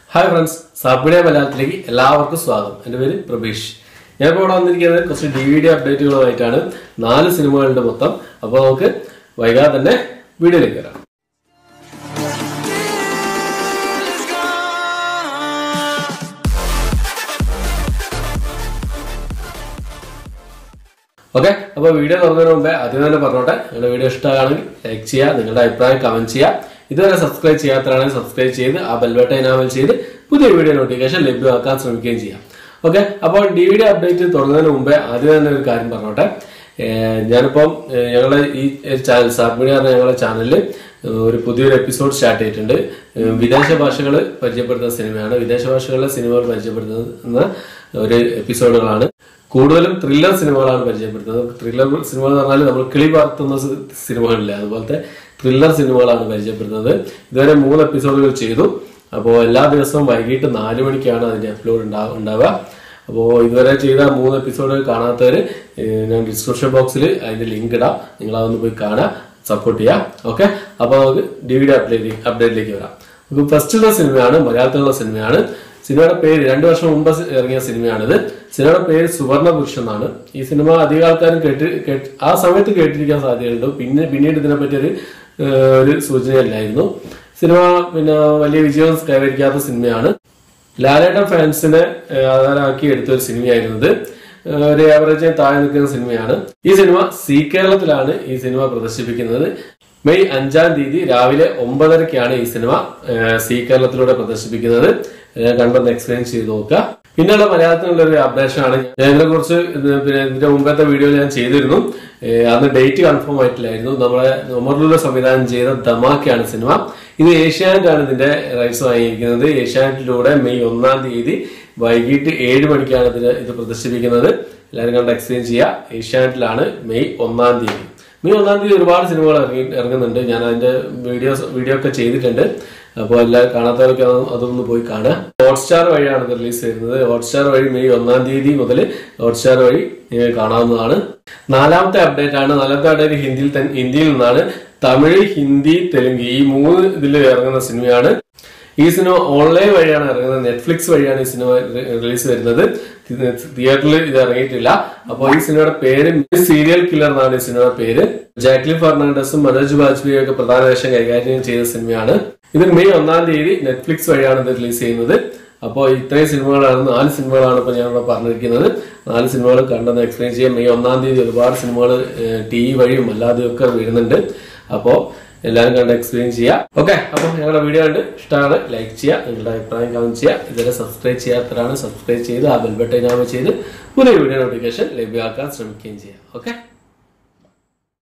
hi friends സാപ്പിഡിയ മലയാളത്തിലേക്ക് എല്ലാവർക്കും സ്വാഗതം എൻ്റെ പേര് പ്രബീഷ് ഞാനിപ്പോൾ ഇവിടെ വന്നിരിക്കുന്നത് കുറച്ച് ഡി വി ഡി അപ്ഡേറ്റുകളുമായിട്ടാണ് നാല് സിനിമകളുടെ മൊത്തം അപ്പോൾ നമുക്ക് വൈകാതെ തന്നെ വീഡിയോയിലേക്ക് വരാം ഓക്കെ അപ്പോൾ വീഡിയോ തുറന്നതിന് മുമ്പേ ആദ്യം തന്നെ പറഞ്ഞോട്ടെ നിങ്ങളുടെ വീഡിയോ ഇഷ്ടമാണെങ്കിൽ ലൈക്ക് ചെയ്യുക നിങ്ങളുടെ അഭിപ്രായം കമന്റ് ചെയ്യുക ഇതുവരെ സബ്സ്ക്രൈബ് ചെയ്യാത്തവരാണെങ്കിൽ സബ്സ്ക്രൈബ് ചെയ്ത് ആ ബെൽബട്ടൺ ഇനാമൽ ചെയ്ത് പുതിയ വീഡിയോ നോട്ടിഫിക്കേഷൻ ലഭ്യമാക്കാൻ ശ്രമിക്കുകയും ചെയ്യാം ഓക്കെ അപ്പോൾ ഡി വി ഡി അപ്ഡേറ്റ് തുടങ്ങുന്നതിന് മുമ്പേ ആദ്യം തന്നെ ഒരു കാര്യം പറഞ്ഞോട്ടെ ഏഹ് ഞാനിപ്പം ഏഹ് ഞങ്ങളുടെ ഈ ചാനൽ സാബ് മീഡിയ എന്ന ഞങ്ങളുടെ ചാനലിൽ ഒരു പുതിയൊരു എപ്പിസോഡ് സ്റ്റാർട്ട് ചെയ്തിട്ടുണ്ട് ഏഹ് വിദേശ ഭാഷകൾ പരിചയപ്പെടുത്തുന്ന സിനിമയാണ് വിദേശ ഭാഷകളിലെ സിനിമകൾ പരിചയപ്പെടുത്തുന്ന ഒരു എപ്പിസോഡുകളാണ് കൂടുതലും ത്രില്ലർ സിനിമകളാണ് പരിചയപ്പെടുത്തുന്നത് ത്രില്ലർ സിനിമകൾ എന്ന് പറഞ്ഞാൽ നമ്മൾ കിളി പറത്തുന്ന സി- സിനിമകളില്ലേ അതുപോലത്തെ ത്രില്ലർ സിനിമകളാണ് പരിചയപ്പെടുത്തുന്നത് ഇതുവരെ മൂന്ന് എപ്പിസോഡുകൾ ചെയ്തു അപ്പോൾ എല്ലാ ദിവസവും വൈകിട്ട് നാല് മണിക്കാണ് അതിന്റെ അപ്ലോഡ് ഉണ്ടാ- ഉണ്ടാവുക അപ്പോൾ ഇതുവരെ ചെയ്ത മൂന്ന് എപ്പിസോഡുകൾ കാണാത്തവർ ഞാൻ ഡിസ്ക്രിപ്ഷൻ ബോക്സിൽ അതിന്റെ ലിങ്ക് ഇടാം നിങ്ങൾ അതൊന്ന് പോയി കാണാം സപ്പോർട്ട് ചെയ്യാം ഓക്കെ അപ്പോൾ നമുക്ക് ഡി വി ഡി അപ്ഡേറ്റ് അപ്ഡേറ്റിലേക്ക് വരാം നമുക്ക് ഫസ്റ്റുള്ള സിനിമയാണ് മലയാളത്തിലുള്ള സിനിമയാണ് സിനിമയുടെ പേര് രണ്ടു വർഷം മുമ്പ് ഇറങ്ങിയ സിനിമയാണിത് സിനിമയുടെ പേര് സുവർണ പുരുഷൻ എന്നാണ് ഈ സിനിമ അധികം ആൾക്കാരും കേട്ട് കേട്ട് ആ സമയത്ത് കേട്ടിരിക്കാൻ സാധ്യതയുണ്ട് പിന്നെ പിന്നീട് ഇതിനെപ്പറ്റി ഒരു ഏഹ്, ഒരു സൂചനയല്ലായിരുന്നു സിനിമ പിന്നെ വലിയ വിജയം കൈവരിക്കാത്ത സിനിമയാണ് ലാലേട്ടൻ ഫാൻസിനെ ഏഹ്, ആധാരമാക്കി എടുത്ത ഒരു സിനിമയായിരുന്നത് ഏഹ്, ഒരു ആവറേജ് താഴെ നിൽക്കുന്ന സിനിമയാണ് ഈ സിനിമ സി കേരളത്തിലാണ് ഈ സിനിമ പ്രദർശിപ്പിക്കുന്നത് മെയ് അഞ്ചാം തീയതി രാവിലെ ഒമ്പതരക്കാണ് ഈ സിനിമ ഏഹ്, സി കേരളത്തിലൂടെ പ്രദർശിപ്പിക്കുന്നത് ഏഹ്, കണ്ടൊന്ന് എക്സ്പ്ലെയിൻ ചെയ്ത് നോക്കുക പിന്നെയുള്ള മലയാളത്തിലുള്ള ഒരു അപ്ഡേഷൻ ആണ് ഞാൻ ഇതിനെ കുറിച്ച് പിന്നെ ഇതിന്റെ മുമ്പത്തെ വീഡിയോയിൽ ഞാൻ ചെയ്തിരുന്നു ഏഹ്, അന്ന് ഡേറ്റ് കൺഫേം ആയിട്ടില്ലായിരുന്നു നമ്മളെ ഒമർലൂടെ സംവിധാനം ചെയ്ത ധമാക്കയാണ് സിനിമ ഇത് ഏഷ്യാനെറ്റ് ആണ് ഇതിന്റെ റൈറ്റ്സ് വാങ്ങിയിരിക്കുന്നത് ഏഷ്യാനെറ്റിലൂടെ മെയ് ഒന്നാം തീയതി വൈകിട്ട് ഏഴ് മണിക്കാണ് ഇതിന് ഇത് പ്രദർശിപ്പിക്കുന്നത് എല്ലാവരും കണ്ട് എക്സ്പ്ലെയിൻ ചെയ്യുക ഏഷ്യാനെറ്റിലാണ് മെയ് ഒന്നാം തീയതി മെയ് ഒന്നാം തീയതി ഒരുപാട് സിനിമകൾ ഇറങ്ങി ഇറങ്ങുന്നുണ്ട് ഞാൻ അതിന്റെ വീഡിയോസ് വീഡിയോ ഒക്കെ ചെയ്തിട്ടുണ്ട് അപ്പോൾ എല്ലാവരും കാണാത്തവരൊക്കെ അത് അതൊന്ന് പോയി കാണുക ഹോട്ട്സ്റ്റാർ വഴിയാണ് ഇത് റിലീസ് ചെയ്യുന്നത് ഹോട്ട്സ്റ്റാർ വഴി മെയ് ഒന്നാം തീയതി മുതൽ ഹോട്ട്സ്റ്റാർ വഴി നിങ്ങൾക്ക് കാണാവുന്നതാണ് നാലാമത്തെ അപ്ഡേറ്റ് ആണ് നാലാമത്തെ അപ്ഡേറ്റ് ഹിന്ദിയിൽ തന്നെ ഹിന്ദിയിൽ നിന്നാണ് തമിഴ് ഹിന്ദി തെലുങ്ക് ഈ മൂന്ന് ഇതിൽ ഇറങ്ങുന്ന സിനിമയാണ് ഈ സിനിമ ഓൺലൈൻ വഴിയാണ് ഇറങ്ങുന്നത് നെറ്റ്ഫ്ലിക്സ് വഴിയാണ് ഈ സിനിമ റിലീസ് വരുന്നത് തിയേറ്ററിൽ ഇത് ഇറങ്ങിയിട്ടില്ല അപ്പോൾ ഈ സിനിമയുടെ പേര് സീരിയൽ കില്ലർ എന്നാണ് ഈ സിനിമയുടെ പേര് ജാക്ലിൻ ഫെർണാണ്ടസും മനോജ് ബാജ്പേയിയും ഒക്കെ പ്രധാന വേഷം കൈകാര്യം ചെയ്ത സിനിമയാണ് ഇത് മെയ് ഒന്നാം തീയതി നെറ്റ്ഫ്ലിക്സ് വഴിയാണ് ഇത് റിലീസ് ചെയ്യുന്നത് അപ്പോൾ ഇത്രയും സിനിമകളാണ് നാല് സിനിമകളാണ് ഇപ്പോൾ ഞാനിവിടെ പറഞ്ഞിരിക്കുന്നത് നാല് സിനിമകൾ കണ്ടെന്ന് എക്സ്പ്ലെയിൻ ചെയ്യാം മെയ് ഒന്നാം തീയതി ഒരുപാട് സിനിമകൾ ടി വി വഴിയും അല്ലാതെയും ഒക്കെ വരുന്നുണ്ട് അപ്പോൾ എല്ലാവരും കണ്ട് എക്സ്പ്ലെയിൻ ചെയ്യുക ഓക്കെ അപ്പോൾ ഞങ്ങളുടെ വീഡിയോ കണ്ട് ഇഷ്ടമാണ് ലൈക്ക് ചെയ്യുക നിങ്ങളുടെ അഭിപ്രായം കമന്റ് ചെയ്യുക ഇതുവരെ സബ്സ്ക്രൈബ് ചെയ്യാത്തവരാണ് സബ്സ്ക്രൈബ് ചെയ്ത് ആ ബെൽബട്ടൈനാമ ചെയ്ത് പുതിയ വീഡിയോ നോട്ടിഫിക്കേഷൻ ലഭ്യമാക്കാൻ ശ്രമിക്കുകയും ചെയ്യുക ഓക്കെ